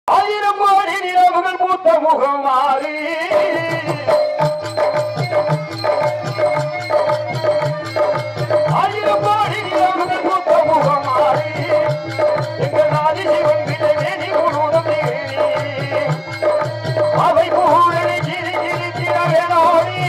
ஆயிரம் கோடி நிலவுகள் மூத்த முகமாறி ஆயிரம் கோடி நிலவுகள் மூத்த முகமாறி எங்கள் ஆதி சிவன் விலை வேதி முழுவதும் நீ அவை பூரணி சிரி சிரி சிறவேனோடி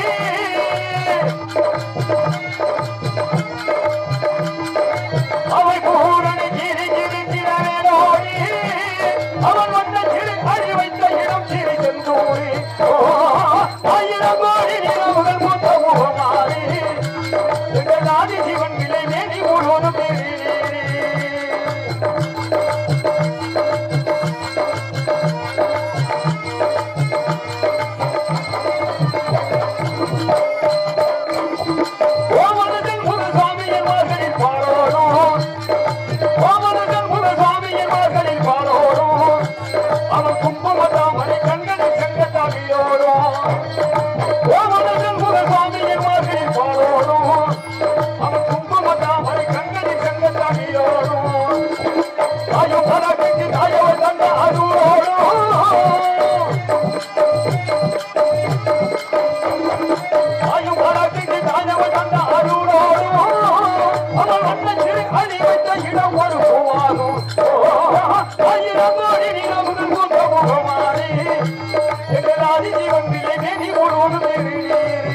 அவை பூரணி சிரி சிரி சிறவேனோடி அவன் வந்த சிறு அழி வைத்த இடம் சிறு செந்தூரி ஓ, ஆயிரம் கோடி நிலவுகள் மூத்த முகமாறி எங்கள் ஆதி சிவன் விலை வேதி முழுவதும் நீ ஓமனதன் முகசாமியின் மகளில் பாடோடும் ஓமனதன் முகசாமியின் மகளில் பாடோடும் அவன் கும்பமதாமரை கண்களை செங்கத்தாமியோடும் ஓமனதன் முகசாமியின் மகளில் பாடோடும் அவன் கும்பமதாமரை கண்களை செங்கத்தாமியோடும் தாயும் பலகைக்கு தாயவர் தந்த அருளோடும் தாயும் பலகைக்கு தாயவர் தந்த அருளோடும் அவன் வந்த சிறு அடி வைத்த இடம் ஒரு பூவாகும் ஆயிரம் கோடி நிலவுகள் மூத்த முகமாறி எங்கள் ஆதி ஜீவன் விலை நெறி முழுவதும் நெறி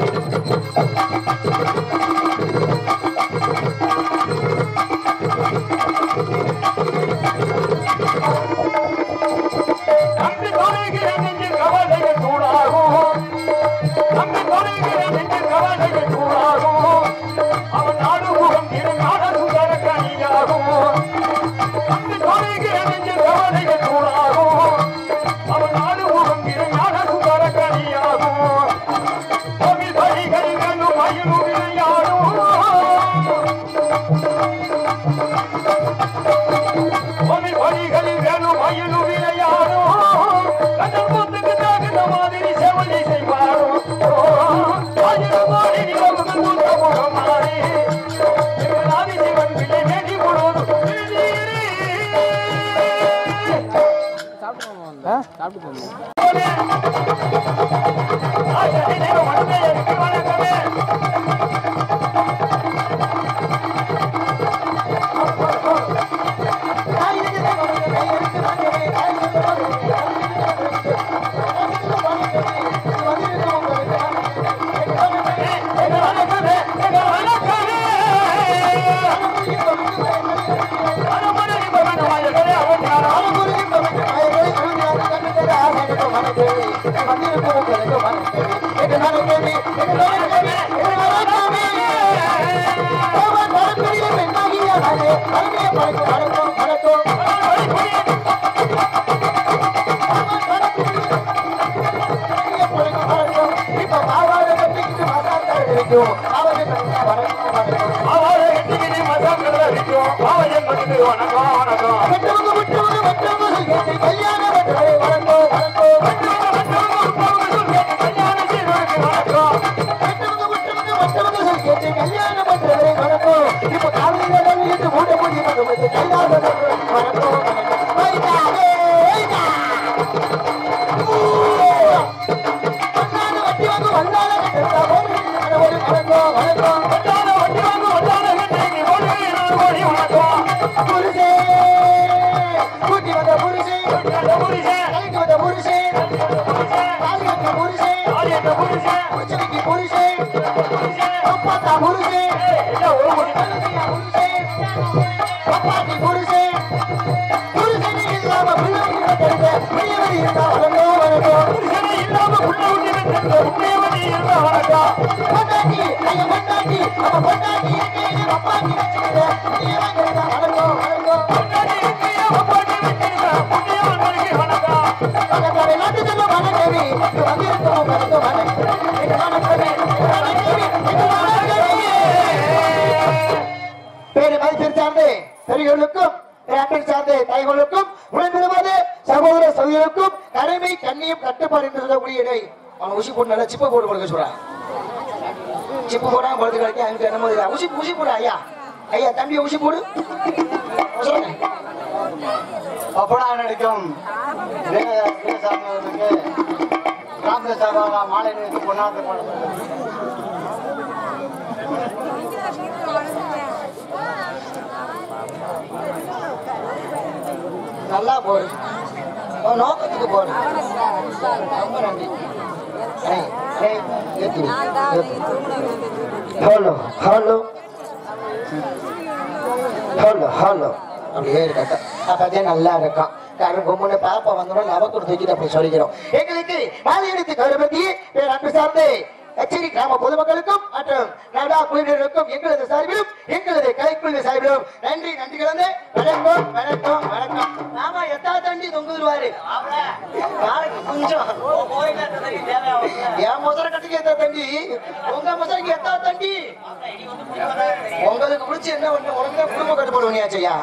நம்பி தொலைகிற நெஞ்சில் கவலைகள் தூளாகும் நம்பி தொலைகிற நெஞ்சில் கவலைகள் தூளாகும் அவன் நாடுமுகம் இரு நாட சுந்தர கனியாகும் நம்பி தொலைகிற நெஞ்சில் கவலைகள் தூளாகும் அவன் நாடுமுகம் இரு நாட சுந்தர கனியாகும் கவி வழிகள் கண்ணும் மயிலும் விளையாடும் மணி வழிகளில் வேணும் மயிலும் விளையாடும் கண்ணன் முத்துக்கு தகுந்த மாதிரி செவலி செய்வாரும் ஆயிரம் கோடி நிலவுகள் முத்த முகமாறி எங்கள் ஆதி சிவன் பிள்ளை வேண்டி முழுவதும் வணக்கமே எங்கள் வணக்கமே எங்கள் வணக்கமே அனுமதி பகவான் அவன் யாரும் அவரை எட்டிக்கிட்டு மசால் விற்கும் அவன் மதிப்பு வணக்கம் வணக்கம் கல்யாணம் செய்வதற்கு வணக்கம் கல்யாண வண்டி வாங்க வந்தான கட்டி ஓடி நான் ஓடி வணக்கம் அந்த புருஷன் ஆரியத்த புருஷன் புருஷன் என்ன ஒரு மணி புருஷனே இல்லாம புள்ள விட்டு பெற்ற உண்மையவதி இருந்தா வணக்கம் பொண்டாட்டி இருக்கையா பொண்டாட்டி வச்சிருக்க புண்ணியவன்களுக்கு வணக்கம் பேரு மதிப்பில் சார்ந்து பெரியவர்களுக்கும் அன்பில் சார்ந்த தாய்களுக்கும் உடன்பிறவாத சகோதர சகோதரருக்கும் கடமை கண்ணியம் கட்டுப்பாடு என்று சொல்லக்கூடிய இடை அவன் ஊசி போட்டு நல்லா சிப்ப போட்டு கொடுக்க சொல்றான் சிப்பு போடாம படுத்து கிடைக்க அங்க நம்ம ஊசி ஊசி போடு ஐயா ஐயா தம்பி ஊசி போடு சொல்லுங்க அப்படா நடிக்கும் வீரசாமி அவர்களுக்கு காங்கிரஸ் சார்பாக மாலை நிறுத்தி கொண்டாந்து நல்லா போடு உன் நோக்கத்துக்கு போடு ரொம்ப நன்றி ஏய், ஏய், ஏத்தி வை, ஏத்தி வை. ஹலோ ஹலோ ஹலோ ஹலோ அப்படியே இருக்கட்டும் அப்பதே நல்லா இருக்கும் காரணம் கும்முன்னு பாப்பா வந்தோம் நமக்கு தூக்கிட்டு அப்படி சொல்லிக்கிறோம் எங்களுக்கு மாலை எடுத்து கௌரவத்தி பேர் அன்பு சார்ந்து கச்சேரி கிராம பொதுமக்களுக்கும் மற்றும் நடா குழுவினருக்கும் எங்களது சார்பிலும் எங்களது கலைக்குழு சார்பிலும் நன்றி நன்றி கலந்து வணக்கம் வணக்கம் வணக்கம் ஆமா எத்தா தண்டி தொங்குதுருவாரு நாளைக்கு கொஞ்சம் என் முதல கட்டுக்கு எத்தா தண்டி உங்க முதலுக்கு எத்தா தண்டி உங்களுக்கு பிடிச்சி என்ன ஒண்ணு உனக்கு தான் குடும்ப கட்டுப்பாடு பண்ணியாச்சையா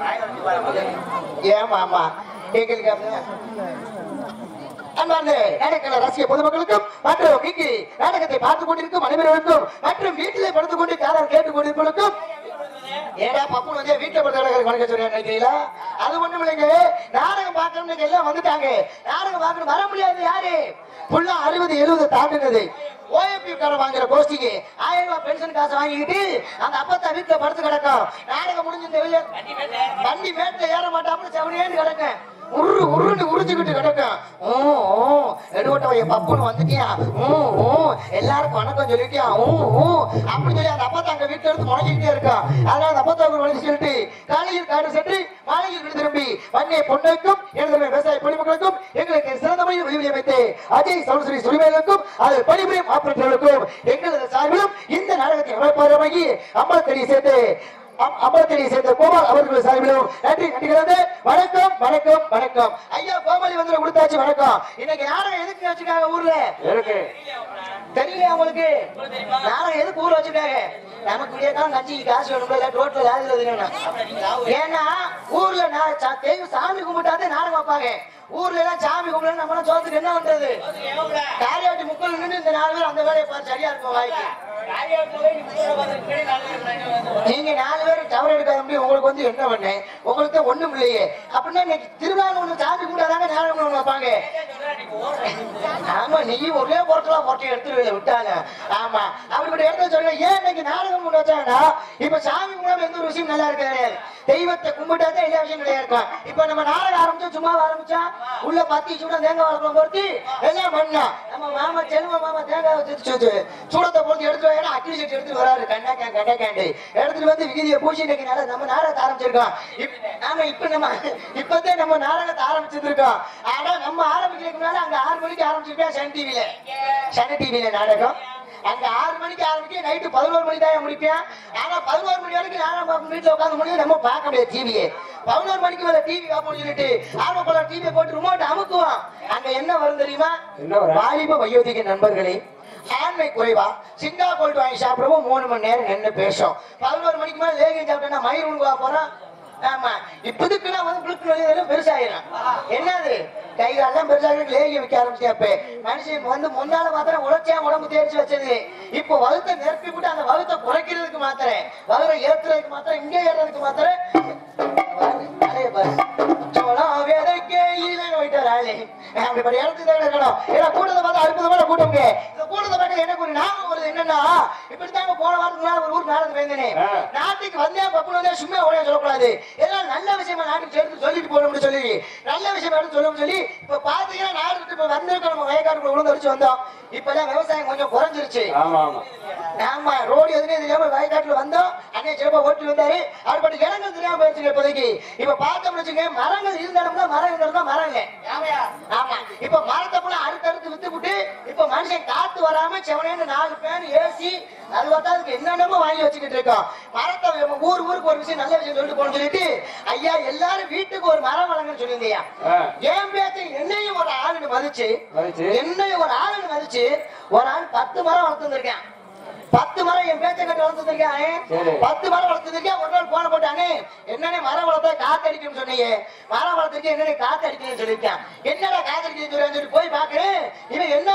ஏமா ஆமா எங்களுக்கு அப்படிதான். அன்பார்ந்த நாடக ரசிக பொதுமக்களுக்கும் மற்றும் இங்கு நாடகத்தை பார்த்துக் கொண்டிருக்கும் அனைவருக்கும் மற்றும் வீட்டிலே படுத்துக் கொண்டு காதல் கேட்டுக் கொண்டிருப்பவர்களுக்கும் ஏடா பப்பு வந்து வீட்டுல படுத்த வணக்கம் சொல்றேன் நினைக்கிறீங்களா அது ஒண்ணும் இல்லைங்க நாடகம் பார்க்கணும்னு எல்லாம் வந்துட்டாங்க நாடகம் பார்க்கணும் வர முடியாது யாரு ஃபுல்லா அறுபது எழுபது தாண்டினது ஓஎப்பி கார வாங்குற கோஷ்டிக்கு ஆயிரம் ரூபாய் பென்ஷன் காசு வாங்கிக்கிட்டு அந்த அப்பத்தா வீட்டுல படுத்து கிடக்கும் நாடகம் முடிஞ்சு இந்த வெளியே வண்டி மேட்டுல ஏற மாட்டாம செவனேன்னு கிடக்கும் உரு உருன்னு உறிஞ்சுக்கிட்டு கிடக்கும் ஊ, ஊ, நெடுவட்டவைய பப்புன்னு வந்துட்டியா ஊ, ஊ, எல்லாருக்கும் வணக்கம் சொல்லிட்டியா ஊ, ஊ, அப்படி சொல்லி அந்த அப்பா அங்க வீட்டுல இருந்து முழங்கிக்கிட்டே இருக்கான் அதனால அந்த அப்பா வழி சொல்லிட்டு காலையில் காடு சென்று மாலையில் வீடு திரும்பி வன்னிய பொண்ணுக்கும் எனது விவசாய குடிமக்களுக்கும் எங்களுக்கு சிறந்த முறையில் உதவி அமைத்து அஜய் சௌசரி சுரிமைகளுக்கும் அது பணிபுரியும் ஆபரேட்டர்களுக்கும் எங்களது சார்பிலும் இந்த நாடகத்தை அமைப்பாளராகி அம்பலத்தடி சேர்த்து அம்- அம்பலத்தடி சேர்ந்த கோபால் அவர்கள் சார்பிலும் நன்றி நன்றி கலந்து வணக்கம் வணக்கம் வணக்கம் ஐயா கோபாலி வந்து கொடுத்தாச்சு வணக்கம் இன்னைக்கு நாடகம் எதுக்கு வச்சிருக்காங்க ஊர்ல இருக்கு தெரியல உங்களுக்கு நாடகம் எதுக்கு ஊர்ல வச்சிருக்காங்க நமக்கு விடிய காலம் கட்சிக்கு காசு வேணும்ல இல்ல ரோட்ல லாரில வேணும் ஏன்னா ஊர்ல நான் சா- தெய்வம் சாமி கும்பிட்டாதே நாடகம் வைப்பாங்க ஊர்ல எல்லாம் சாமி கும்பிடணும் நம்ம சோத்துக்கு என்ன பண்றது காரியாவட்டி முக்கள் நின்று இந்த நாலு பேர் அந்த வேலையை பார்த்து சரியா இருக்கும் வாய்க்கு நீங்க நாலு பேர் தவறு எடுக்காத முடியும் உங்களுக்கு வந்து என்ன பண்ணேன் உங்களுக்கு தான் ஒண்ணும் இல்லையே அப்படின்னா இன்னைக்கு திருவிழா ஒண்ணு சாமி கும்பிடாதாங்க நாடகம் ஒண்ணு வைப்பாங்க ஆமா நீ ஒரே பொருட்களா போட்டு எடுத்து விட்டாங்க ஆமா அப்படிப்பட்ட இடத்துல சொல்லுங்க ஏன் இன்னைக்கு நாடகம் கொண்டு வச்சாங்கன்னா இப்ப சாமி கும்பிடாம எந்த ஒரு விஷயம் நல்லா இருக்க கிடையாது தெய்வத்தை கும்பிட்டாதான் எல்லா விஷயம் கிடையாது இருக்கும் இப்ப நம்ம நாடகம் ஆரம்பிச்சோம் சும்மா ஆரம்பிச்சா உள்ள பத்தி சூட தேங்காய் வளர்க்கலாம் பொறுத்து எல்லாம் பண்ணா நம்ம மாமா செல்வ மாமா தேங்காய் வச்சு சூடத்தை பொறுத்து எடுத்து வர அக்கிலி செட்டு எடுத்து வராரு கண்ணாக்கா கண்ணாக்காண்டு எடுத்துட்டு வந்து விகிதியை பூசி இன்னைக்கு நாட- நம்ம நாடகத்தை ஆரம்பிச்சிருக்கோம் இப்- ஆமா இப்ப நம்ம இப்பதான் நம்ம நாடகத்தை ஆரம்பிச்சிருக்கோம் ஆனா நம்ம ஆரம்பிக்கிறதுக்கு முன்னால அங்க ஆறு மணிக்கு ஆரம்பிச்சிருக்கோம் சன் டிவில சன் டிவில நாடகம் அங்க ஆறு மணிக்கு ஆரம்பிக்க நைட்டு பதினோரு மணி தான் முடிப்பேன் ஆனா பதினோரு மணி வரைக்கும் நானும் பாப்போம் வீட்டுல உட்காந்து முடியும் நம்ம பார்க்க முடியாது டிவியே பதினோரு மணிக்கு மேல டிவி பார்ப்போம்னு சொல்லிட்டு ஆர்வ போல டிவியை போட்டு ரிமோட் அமுக்குவோம் அங்க என்ன வரும் தெரியுமா என்ன வரும்? வாலிப வயோதிக நண்பர்களே ஆண்மை குறைவா சிங்கா கோல்டு வாங்கி சாப்பிடவும் மூணு மணி நேரம் நின்று பேசும் பதினோரு மணிக்கு மேல லேகியம் சாப்பிட்டா மயில் உழுவா போறோம் ஆமா இப்பதுக்குன்னா வந்து புளுக்கு வெளியே பெருசாயிரும் என்னது கை காலெல்லாம் பெருசாக லேகியம் விற்க ஆரம்பிச்சப்ப மனுஷன் வந்து முன்னால மாத்திரம் உழைச்சா உடம்பு தேர்ச்சி வச்சது இப்போ வகுத்தை நிரப்பி விட்டு அந்த வகுத்தை குறைக்கிறதுக்கு மாத்திரம் வகுரை ஏத்துறதுக்கு மாத்திரம் இங்கே ஏறதுக்கு மாத்திரம் அலைய பாரு. சோளம் விதைக்கே ஈழன்னு போயிட்டாரு ஆளு. அப்படிப்பட்ட இடத்துக்கு தான் இருக்கணும். ஏன்னா கூட்டத்தை பார்த்தா அற்புதமான கூட்டம்ங்க. இந்த கூட்டத்தை பார்க்க எனக்கு ஒரு ஞாபகம் வருது என்னன்னா, இப்படித்தாங்க போன வாரத்துக்கு முன்னால ஒரு ஊர் நாடகத்துக்கு போயிருந்தேனே. ஆ. நாட்டுக்கு வந்தேன், பப்புனு வந்தேன், சும்மா உடனே சொல்லக்கூடாது. எல்லாம் நல்ல விஷயமா நாட்டுக்கு எடுத்து சொல்லிட்டு போகணும்னு சொல்லி, நல்ல விஷயமா எடுத்து சொல்லணும்னு சொல்லி, இப்ப பாத்தீங்கன்னா நாடு விட்டு இப்ப வந்திருக்கோம், நம்ம வயக்காட்டுக்குள்ள விழுந்தடிச்சு வந்தோம். இப்பெல்லாம் விவசாயம் கொஞ்சம் குறைஞ்சிருச்சு ஆமா ஆமா ஆமா ரோடு எதுவுமே தெரியாம வயக்காட்டுல வந்தோம் அண்ணன் சிறப்பா ஓட்டி வந்தாரு அப்படிப்பட்ட இடங்கள் தெரியாம போயிருச்சுங்க இப்போதைக்கு இப்ப பார்த்தோம்னு வச்சுங்க மரங்கள் இருந்தாலும்னா மரம் இருந்தா மரம் இல்ல ஆமா இப்ப மரத்தை போல அறுத்து அறுத்து வித்து விட்டு இப்ப மனுஷன் காத்து வராம செவனேன்னு நாலு பேன் ஏசி அது பார்த்தா அதுக்கு என்னென்னமோ வாங்கி வச்சுக்கிட்டு இருக்கோம் மரத்தை நம்ம ஊர் ஊருக்கு ஒரு விஷயம் நல்ல விஷயம் சொல்லிட்டு போகணும்னு சொல்லிட்டு ஐயா எல்லாரும் வீட்டுக்கு ஒரு மரம் வளங்கன்னு சொல்லியிருந்தியா ஆ. என் பேச்சு என்னையும் ஒரு ஆளுன்னு மதிச்சு மதிச்சு? என்னையும் ஒரு ஆளுன்னு மதிச்சு ஒரு ஆள் பத்து மரம் வளர்த்து வந்திருக்கேன் பத்து மரம் என் பேச்சை கட்டி வளர்த்துருக்கேன் சரி. பத்து மரம் வளர்த்துருக்கேன் ஒரு நாள் போன போட்டானே என்னன்னு மரம் வளர்த்தா காத்து அடிக்கும்னு சொன்னீங்க மரம் வளர்த்துருக்கேன் என்னன்னு காத்து அடிக்குதுன்னு சொல்லியிருக்கேன் என்னடா காத்து அடிக்குதுன்னு சொல்லி சொல்லி போய் பாக்குறேன் இவன் என்ன மரம் வளர்த்துருக்கேன்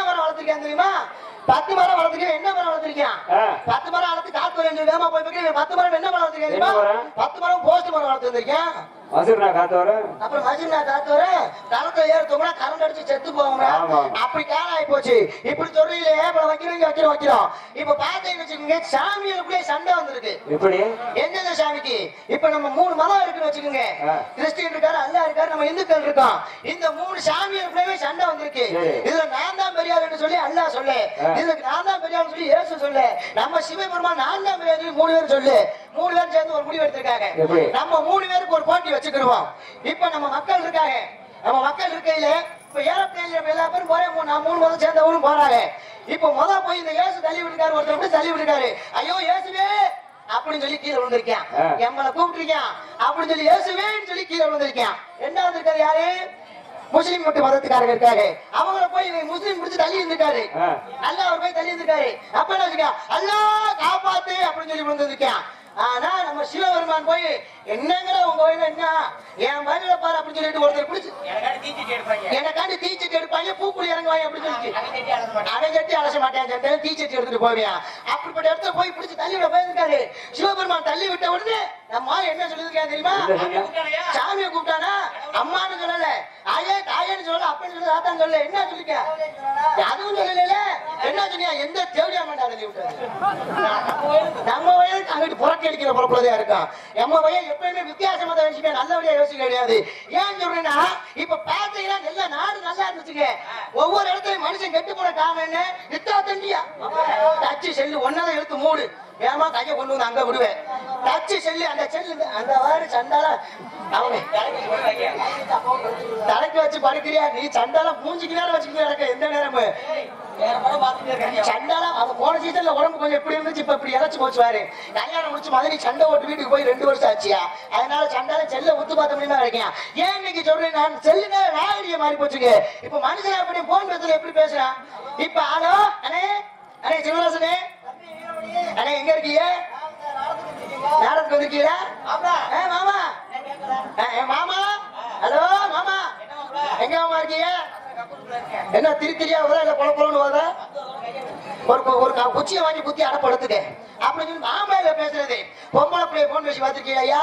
வளர்த்திருக்கேன் தெரியுமா பத்து மரம் வளர்த்திருக்கேன் என்ன மரம் வளர்த்திருக்கேன் ஆ. பத்து மரம் வளர்த்து காத்து வரேன் வேகமா போய் பார்க்கிறேன். பத்து மரம் என்ன மரம் வளர்த்திருக்கேன் தெரியுமா என்ன மரம்? பத்து மரம் போஸ்ட் மரம் வளர்த்து வந்திருக்கேன் வசூர்னா காத்து வர அப்புறம் மஜினா காத்து வர களத்துல ஏறுத்தோம்னா கரண்ட் அடிச்சு செத்து போவோம்னா ஆமா. அப்படி காலம் ஆகி போச்சு இப்படி சொல்றீங்களே இப்ப வைக்கிறோம் இங்க வைக்கிறோம் வைக்கிறோம் இப்ப பாத்தீங்கன்னு வச்சுக்கோங்க சாமிகளுக்குள்ளே சண்டை வந்திருக்கு எப்படி எந்தெந்த சாமிக்கு இப்ப நம்ம மூணு மதம் இருக்குன்னு வச்சுக்கோங்க ஆ. கிறிஸ்டின் இருக்காரு அல்லா இருக்காரு நம்ம இந்துக்கள் இருக்கோம் இந்த மூணு சாமிகளுக்குள்ளே சண்டை வந்திருக்கு சரி. இதுல நான் தான் பெரியாருன்னு சொல்லி அல்லாஹ் சொல்லு ஆ. இதுல நான் தான் பெரியார்னு சொல்லி இயேசு சொல்லு நம்ம சிவபெருமான் நான் தான் பெரியார் சொல்லி மூணு பேரும் சொல்லு மூணு பேரும் சேர்ந்து ஒரு முடிவு எடுத்திருக்காங்க எப்படி? நம்ம மூணு பேருக்கு ஒரு போட்டி வச்சுக்கிடுவோம் இப்ப நம்ம மக்கள் இருக்காங்க நம்ம மக்கள் இருக்கையில இப்ப ஏரோப்ளேன்ல நம்ம எல்லா பேரும் போறேன் மூணு- நான் மூணு மதம் சேர்ந்தவங்களும் போறாங்க இப்ப முத போய் இந்த இயேசு தள்ளி விட்டுக்காரு ஒருத்தர் போய் தள்ளி விட்டுக்காரு ஐயோ இயேசுவே அப்படின்னு சொல்லி கீழே விழுந்திருக்கேன் ஆ. எம்மளை கூப்பிட்டுருக்கேன் அப்படின்னு சொல்லி இயேசுவேன்னு சொல்லி கீழே விழுந்திருக்கேன் ரெண்டாவது இருக்காரு யாரு முஸ்லீம் மட்டும் மதத்துக்காரங்க இருக்காரு அவங்கள போய் இவன் முஸ்லீம் பிடிச்சு தள்ளி இருந்திருக்காரு ஆ. அல்லாஹ் அவர் போய் தள்ளி இருந்திருக்காரு அப்ப என்ன வச்சுக்க அல்லாஹ் காப்பாத்து அப்படின்னு சொல்லி விழுந்திருக்கேன் ஆனா நம்ம சிவபெருமான் போய் என்னங்கிற உங்க வயல என்ன என் வயல பாரு அப்படின்னு சொல்லிட்டு ஒருத்தர் பிடிச்சு எனக்காண்டி தீச்சட்டி எடுப்பாங்க பூக்குழி இறங்குவாங்க அப்படின்னு சொல்லிட்டு அவன் கட்டி அலச மாட்டேன் சொல்லிட்டு தீச்சட்டி எடுத்துட்டு போவேன் அப்படிப்பட்ட இடத்துல போய் பிடிச்சு தள்ளி விட போயிருக்காரு சிவபெருமான் தள்ளி விட்ட உடனே நம்ம ஆள் என்ன சொல்லிருக்கேன் தெரியுமா என்ன சொன்னா? சாமியை கூப்பிட்டானா அம்மான்னு சொல்லல ஆயே தாயேன்னு சொல்லல அப்பன்னு சொல்லல ஆத்தான்னு சொல்லல என்ன சொல்லிக்க அதுவும் சொல்லல என்ன சொன்னியா எந்த தேவையா மாட்டா தள்ளி விட்டாரு நம்ம வயலுக்கு அங்கிட்டு புறக்கி அடிக்கிற புறப்படதா இருக்கான் நம்ம வயல் எப்பயுமே வித்தியாசமா தான் யோசிப்பேன் நல்லபடியா யோசிக்க கிடையாது ஏன் சொல்றேன்னா இப்ப பாத்தீங்கன்னா நல்ல நாடு நல்லா இருந்துச்சுங்க ஒவ்வொரு இடத்துலயும் மனுஷன் கெட்டு போன காரணம் என்ன நித்தா தண்டியா டச்சு செல்லு ஒன்னதான் எடுத்து மூடு ஏமா கைய கொண்டு வந்து அங்க விடுவேன் டச்சு செல்லு அந்த செல்லு அந்த வாரு சண்டால அவங்க தலைக்கு வச்சு படுக்கிறியா நீ சண்டால மூஞ்சிக்கு நேரம் வச்சுக்கிட்டு நடக்க எந்த நேரமும் சண்டாலாம் அவன் போன சீசன்ல உடம்பு கொஞ்சம் எப்படி இருந்துச்சு இப்ப இப்படி இறச்சு போச்சு பாரு கல்யாணம் முடிச்சு மதுரை சண்டை ஓட்டு வீட்டுக்கு போய் ரெண்டு வருஷம் ஆச்சியா அதனால சண்டால செல்ல உத்து பார்த்த முடியுமா இருக்கேன் ஏன் இன்னைக்கு சொல்றேன் நான் செல்லுங்க நாகரிக மாறி போச்சுங்க இப்ப மனுஷன் அப்படி போன் பேசுறது எப்படி பேசுறான் இப்ப ஹலோ அண்ணே அண்ணே சிவராசனே அண்ணே எங்க இருக்கீங்க நாடகத்துக்கு வந்திருக்கீங்களா ஏ மாமா ஏ, ஏ, மாமா ஹலோ மாமா எங்க மாமா இருக்கீங்க என்ன திருத்திரியா வர இல்ல பொல பொலன்னு வர ஒரு கு- ஒரு க- குச்சியை வாங்கி குத்தி அடப்படுத்துட்டு அப்படின்னு சொல்லி மாமையில பேசுறது பொம்பளை பிள்ளைய போன் பேசி பார்த்திருக்கீங்க ஐயா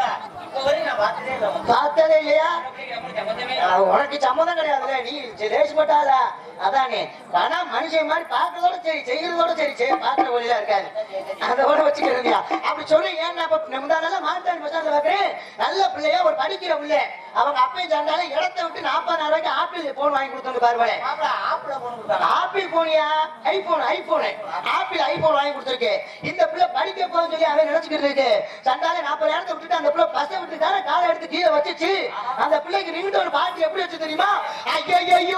பார்த்ததே இல்லையா அது உனக்கு சம்மதம் கிடையாதுல்ல நீ லேஸ் பட்டால அதானே ஆனா மனுஷன் மாதிரி பாக்குறதோட சரி செய்யறதோட சரி சரி பாக்குற வழியா இருக்காது அதோட வச்சுக்கிறீங்க அப்படி சொல்லி ஏன் நான் இப்ப முந்தானால மாட்டான் பசார்ல பாக்குறேன் நல்ல பிள்ளையா ஒரு படிக்கிற பிள்ளை அவங்க அப்பையும் சார்ந்தாலும் இடத்த விட்டு நாற்பதாயிரம் ரூபாய்க்கு ஆப்பிள் போன் வாங்கி கொடுத்தோன்னு பாருவலே ஆப்பிள் போனியா ஐபோன் ஐபோன் ஆப்பிள் ஐபோன் வாங்கி கொடுத்துருக்கு இந்த பிள்ளை படிக்க போன்னு சொல்லி அவன் நினைச்சுக்கிட்டு இருக்கு சண்டால நாற்பதாயிரத்தை விட்டுட்டு அந்த பிள்ளை பசை விட்டு தானே காலை எடுத்து கீழே வச்சுச்சு அந்த பிள்ளைக்கு ரிங்கிட்ட ஒரு பாட்டு எப்படி வச்சு தெரியுமா ஐயோ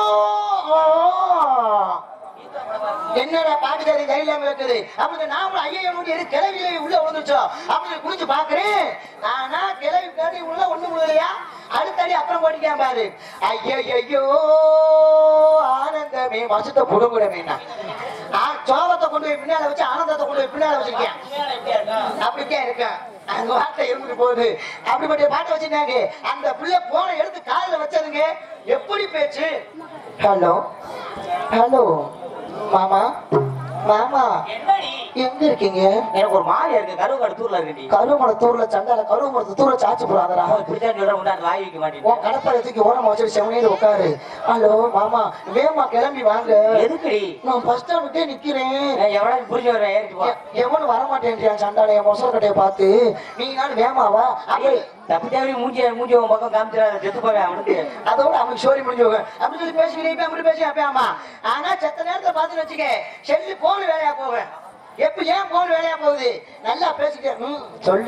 என்னடா பாட்டுக்காரி கையிலாம இருக்குது அப்படி நாமளும் ஐயோ எது கிளவியில உள்ள விழுந்துச்சோம் அப்படி குடிச்சு பாக்குறேன் ஆனா கிளவி காட்டி உள்ள ஒண்ணு விழுலையா அடுத்தடி அப்புறம் போட்டிக்கான் பாரு ஐயோ ஆனந்தமே மசத்தை புடுங்குடமே சோகத்தை கொண்டு போய் பின்னால வச்சு ஆனந்தத்தை கொண்டு போய் பின்னால வச்சிருக்கேன் அப்படித்தான் இருக்கேன் அந்த வார்த்தை இருந்துட்டு போகுது அப்படிப்பட்ட பாட்டை வச்சிருந்தாங்க அந்த பிள்ளை போன எடுத்து காலில் வச்சதுங்க எப்படி பேச்சு ஹலோ ஹலோ மாமா மாமா எங்க இருக்கீங்க எனக்கு ஒரு மாதிரியா இருக்கு கருவு தூர்ல இருக்கு நீ கருமலை தூர்ல சண்டால கருமரத்து தூர சாச்சு போறாதடா இப்படித்தான் சொல்ற முன்னாடி வாய் வைக்க உன் மாட்டேன் கடப்பாரை தூக்கி ஓரமா வச்சுட்டு செவனையில உட்காரு ஹலோ மாமா வேமா கிளம்பி வாங்க எதுக்குடி நான் பஸ் ஸ்டாண்டுக்கே நிக்கிறேன் எவ்வளவு புரிஞ்சு வர ஏறிட்டு போ எ- எவனும் வர மாட்டேன்றியான் சண்டால என் மொசல் கட்டையை பார்த்து நீ நாள் வேமாவா ஏய், தப்பி தவறி மூஞ்சி மூஞ்சி உன் பக்கம் காமிச்சிடாத செத்து போவேன் அவனுக்கு அதோட அவனுக்கு சோரி முடிஞ்சு போகும் அப்படி சொல்லி பேசிக்கிட்டே இப்ப அப்படி பேசி அப்ப ஆமா ஆனா செத்த நேரத்துல பாத்துன்னு வச்சுக்க செல்லு போன் வேலையா போவேன் எப்ப ஏன் போன் வேலையா போகுது நல்லா பேசிக்க ம், சொல்லு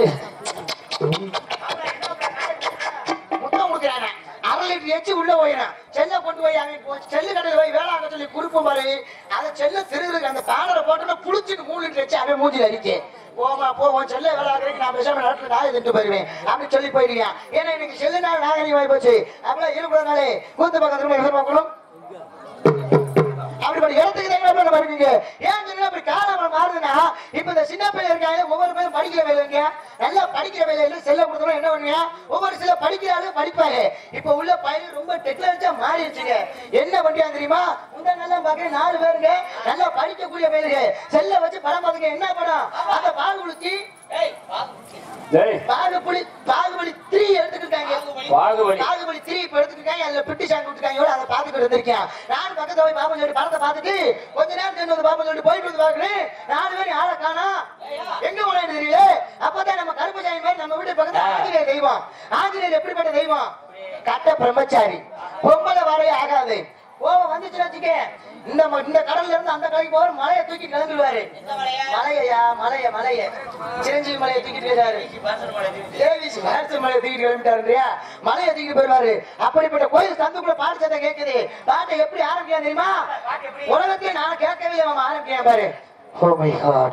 முத்தம் கொடுக்குறானே அரை லிட்டர் எச்சு உள்ள போயிடான் செல்ல கொண்டு போய் அவன் போ- செல்லு கடையில் போய் வேலை ஆக சொல்லி குடுப்போம் பாரு அதை செல்ல திருவுருக்கு அந்த பேனரை போட்டோன்னா புளிச்சுட்டு மூணு லிட்டர் வச்சு அவன் மூஞ்சில அடிக்க போமா போ உன் செல்ல வேலை ஆகிறதுக்கு நான் பேசாம நேரத்தில் நாயை திட்டு போயிருவேன் அப்படி சொல்லி போயிருக்கேன் ஏன்னா இன்னைக்கு செல்லு நாள் நாகரிகமாகி போச்சு அப்படிலாம் இருக்கூடாதுனாலே கூத்து பக்கத்துல எதிர்பார்க்கணும் அப்படிப்பட்ட இடத்துக்கு தான் நம்ம வருவீங்க ஏன் சொன்னா அப்படி காலம் மாறுதுன்னா இப்ப இந்த சின்ன பையன் இருக்காங்க ஒவ்வொரு பேரும் படிக்கிற வேலைங்க நல்லா படிக்கிற வேலையில செல்ல கொடுத்தோம் என்ன பண்ணுங்க ஒவ்வொரு சில படிக்கிறாரு படிப்பாரு இப்ப உள்ள பையன் ரொம்ப டெக்னாலஜியா மாறிடுச்சுங்க என்ன பண்ணியா தெரியுமா முந்தா நல்லா தான் பாக்குறேன் நாலு பேருங்க நல்லா படிக்கக்கூடிய பேருங்க செல்ல வச்சு படம் பாத்துக்க என்ன படம் அந்த பாகுபலி டேய் பாகுபலி பாகுபலி த்ரீ எடுத்துக்கிட்டாங்க பாகுபலி பாகுபலி த்ரீ இப்ப எடுத்துக்கிட்டாங்க அதுல பிட்டி சாங் விட்டுருக்காங்க அதை பாத்துக்கிட்டு இருந்திருக்கேன் நானும் பக்கத்துல போய் பாப்பா சொல்லி படத்தை பார்த்துட்டு கொஞ்ச நேரம் சென்று வந்து பாப்பா சொல்லி போயிட்டு வந்து பாக்குறேன் நாலு பேரும் ஆளை காணா எங்க போனேன்னு தெரியல அப்பதான் நம்ம கருப்பசாமி மாதிரி நம்ம வீட்டு பக்கத்துல ஆஞ்சநேயர் தெய்வம் ஆஞ்சநேயர் எப்படிப்பட்ட தெய்வம் கட்ட பிரம்மச்சாரி பொம்பளை வரைய ஆகாது கோவம் வந்துச்சுன்னு வச்சுக்க இந்த ம- இந்த கடல்ல இருந்து அந்த கடைக்கு போற மலையை தூக்கி கிளம்பிடுவாரு மலையா மலைய மலைய சிரஞ்சீவி மலையை தூக்கிட்டு போயிடாரு தேவிஸ் மகர்ஷி மலையை தூக்கிட்டு கிளம்பிட்டாரு இல்லையா மலையை தூக்கிட்டு போயிடுவாரு அப்படிப்பட்ட கோயில் சந்துக்குள்ள பாட்டு சத்தம் கேட்குது பாட்டை எப்படி ஆரம்பிக்கலாம் தெரியுமா உலகத்தையே நான் கேட்கவே இல்லை அவன் ஆரம்பிக்கிறேன் பாரு Oh my God.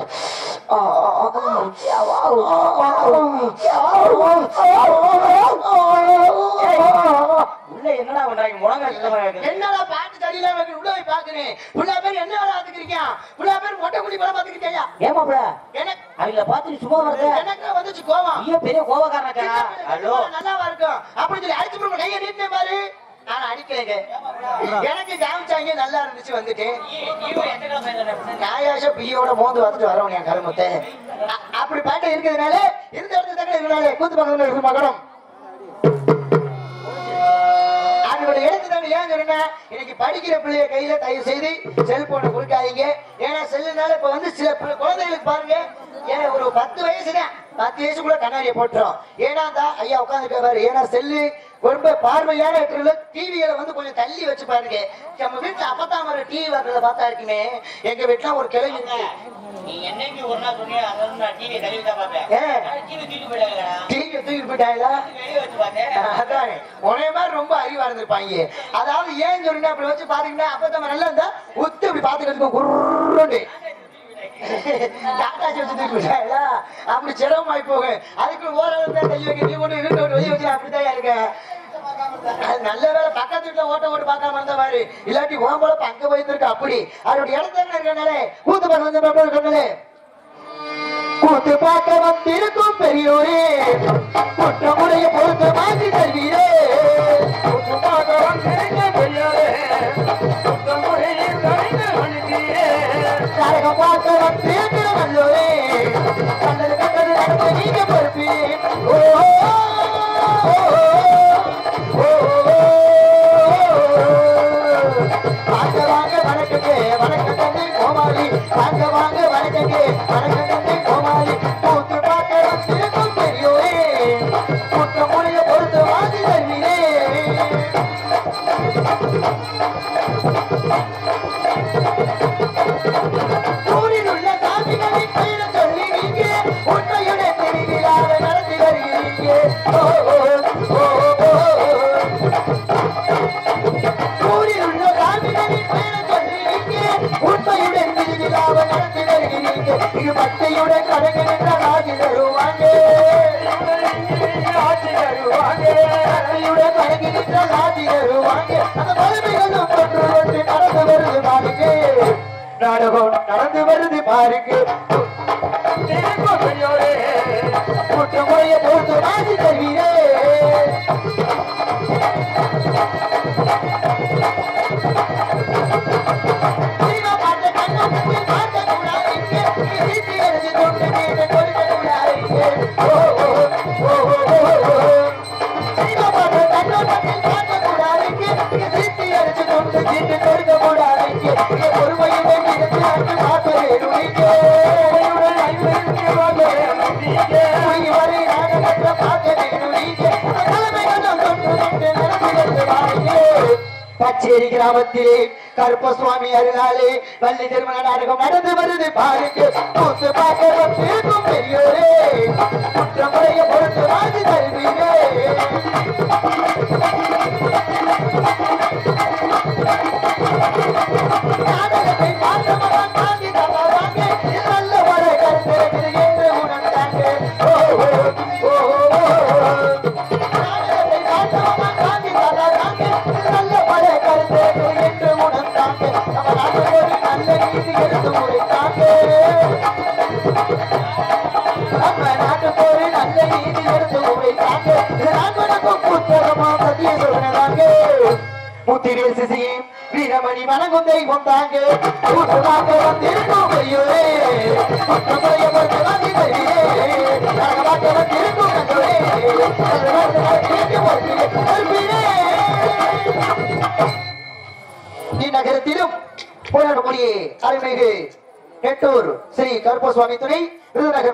உள்ள என்னடா பண்றாங்க முழங்கா சுத்தமா இருக்கு என்னடா பாட்டு தடியில வைக்கணும் உள்ள போய் பாக்குறேன் புள்ளா பேர் என்ன வேலை பாத்துக்கிறீங்க புள்ளா பேர் மொட்டை குடி படம் பாத்துக்கிட்டியா ஏமாப்ல எனக்கு அவங்கள பார்த்து நீ சும்மா வரத எனக்கு வந்துச்சு கோவம் ஐயோ பெரிய கோபக்காரனாக்கா ஹலோ நல்லாவா இருக்கும் அப்படின்னு சொல்லி அடிச்சு போட்டு கையை நீட்டினேன் பாரு நான் அடிக்கலைங்க எனக்கு காமிச்சாங்க நல்லா இருந்துச்சு வந்துட்டேன் நாயாச பியோட மோந்து வந்துட்டு வரவன் என் கருமத்தை அ- அப்படி பாட்டு இருக்கிறதுனால இருந்த இடத்துல தக்க இருக்கிறனால கூத்து பக்கத்துல இருக்கு மகனம் அவங்களோட இடத்து தாங்க ஏன் சொன்னேன் இன்னைக்கு படிக்கிற பிள்ளைய கையில தயவு செய்து செல்போனை கொடுக்காதீங்க ஏன்னா செல்லுனால இப்ப வந்து சில பிள்ளை- குழந்தைகளுக்கு பாருங்க ஏன்னா ஒரு பத்து வயசு தான் பத்து வயசுக்குள்ள கண்ணாடியை போட்டுரும் ஏன்னா தான் ஐயா உட்காந்துட்டு பாரு ஏன்னா செல்லு ரொம்ப பார்வையான இடத்துல டிவியில வந்து கொஞ்சம் தள்ளி வச்சு பாருங்க நம்ம வீட்டுல அப்பதான் ஒரு டிவி வர்றத பார்த்தா இருக்குமே எங்க வீட்டுல ஒரு கிளவி இருக்கு நீ என்னைக்கு ஒரு நாள் சொன்னியோ அதை நான் டிவி கழுவி தான் பார்த்தேன் ஏ. டிவி தூக்கி போயிட்டாங்கடா டிவி தூக்கிட்டு போயிட்டாங்களா வெளியே வச்சு பார்த்தேன் அதானே உனைய மாதிரி ரொம்ப அறிவா இருந்திருப்பாங்க அதாவது ஏன் சொல்லுங்க அப்படி வச்சு பாத்தீங்கன்னா அப்ப நல்லா இருந்தா உத்து இப்படி பாத்துக்கிட்டு குருண்டு டாட்டாச்சி வச்சு தூக்கி விட்டாங்களா அப்படி சிரமமாயி போகும் அதுக்கு ஓரளவு தான் கையை வைக்க நீ கொண்டு இழுத்து விட்டு வெளியே வச்சு அப்படிதான் இருக்க அது நல்ல வேலை பக்கத்து வீட்டுல ஓட்ட ஓட்டு பார்க்காம இருந்த மாதிரி இல்லாட்டி உன் போல அங்க போயிருந்திருக்க அப்படி அதோட இடத்துல இருக்கனாலே கூத்து பார்க்க வந்து இருக்கனாலே கூத்து பார்க்க வந்திருக்கும் பெரியோரே குற்றமுடைய பொறுத்து மாற்றி தருவீரே கூத்து பார்க்க வந்திருக்க பெரியாரே குற்றம் முறையில் கலைந்து வணங்கியே கரகம் பார்க்க வந்திருக்கிற நல்லோரே கண்டது கண்டது நடந்து நீங்க பொறுப்பீரே ஓ ஓ, ஓ, ஓ, வாங்க வாங்க வணக்கங்க வணக்கம் தந்தை கோமாளி வாங்க வாங்க வணக்கங்க வணக்கம் தந்தை கோமாளி கூத்து பார்க்க வந்திருக்கும் பெரியோரே குற்றமுடைய பொறுத்து வாசி தருவீரே ஊரில் உள்ள சாமிகளின் பெயரை சொல்லி நீங்க உண்மையுடன் திருவிழாவை நடத்தி வருகிறீங்க ஓ, ஓ, ஓ, ஓ, ஓ. ஊரில் உள்ள சாமிகளின் பெயரை சொல்லி நீங்க உண்மையுடன் திருவிழாவை நடத்தி வருகிறீங்க இது பக்தியுடன் கடங்க நின்ற ராஜி தருவாங்க ஆட்சி தருவாங்க பக்தியுடன் கடங்கி நின்ற ராஜி தருவாங்க அந்த பழமைகளும் தொன்று தொட்டு நடந்து வருது பாருங்க நாடகம் நடந்து வருது பாருங்க திரும்ப பெரியோரே குற்றமுறைய பொறுத்து ராஜி தருவீரே சினிமா பாட்டை கண்ணத்தில் பார்க்க கூடாது இங்கே. இங்கே சீட்டி அடிச்சு தொண்டு கேட்டு கொடுக்க கூடாது இங்கே. ஓ, ஓ, ஓ, ஓ, ஓ, ஓ. சினிமா பாட்டை கண்ணோட்டத்தில் பார்க்க கூடாது இங்கே. இங்கே சீட்டி அடிச்சு தொண்டு கேட்டு கொடுக்க கூடாது இங்கே. இங்கே பொறுமையுடன் இருந்து அன்று பார்க்க வேணும் இங்கே. பொறுமையுடன் ஐவருக்கு வாங்க வேணும் இங்கே. பொய் வரை நாடகத்தை பார்க்க வேணும் இங்கே. அந்த தலைமைகளும் தொன்று தொட்டு நடந்து வந்து வாருங்க. கச்சேரி கிராமத்திலே கருப்பசுவாமி அருளாலே வள்ளி திருமண நாடகம் நடந்து வருது பாருங்க கூத்து பார்க்க வந்திருக்கும் பெரியோரே குற்றமுறைய பொறுத்து வாங்கி தருவீரே நாடகத்தை பார்த்தவர்கள் தாங்கி தருவாங்க நல்ல வர கருத்திருக்கிறது என்று உணர்ந்தாங்க ஓ ஓ ஓ ஓ, ஓ நாடகத்தை பார்த்தவர்கள் தாங்கி தருவாங்க நல்ல வர கருத்திருக்கிறது என்று உணர்ந்தாங்க நம்ம நாட்டுக்கு ஒரு நல்ல நீதி எடுத்து உரைத்தாங்க நம்ம நாட்டுக்கு ஒரு நல்ல நீதி எடுத்து உரைத்தாங்க இது நான் வணக்கம் புத்தகமா பத்திய சொல்றாங்க முத்திரே சிசியே வீரமணி வணங்கும் தெய்வம் தாங்க கூட்டுதாக வந்திருக்கும் கையோரே பக்கமுறைய பொறுத்து வாங்கி தருகிறே நரகமாக்க வந்திருக்கும் கண்டோரே இந்நகரத்திலும் போராடக்கூடிய அருள்மிகு நெட்டூர் ஸ்ரீ கருப்பசுவாமி துணை விருதுநகர்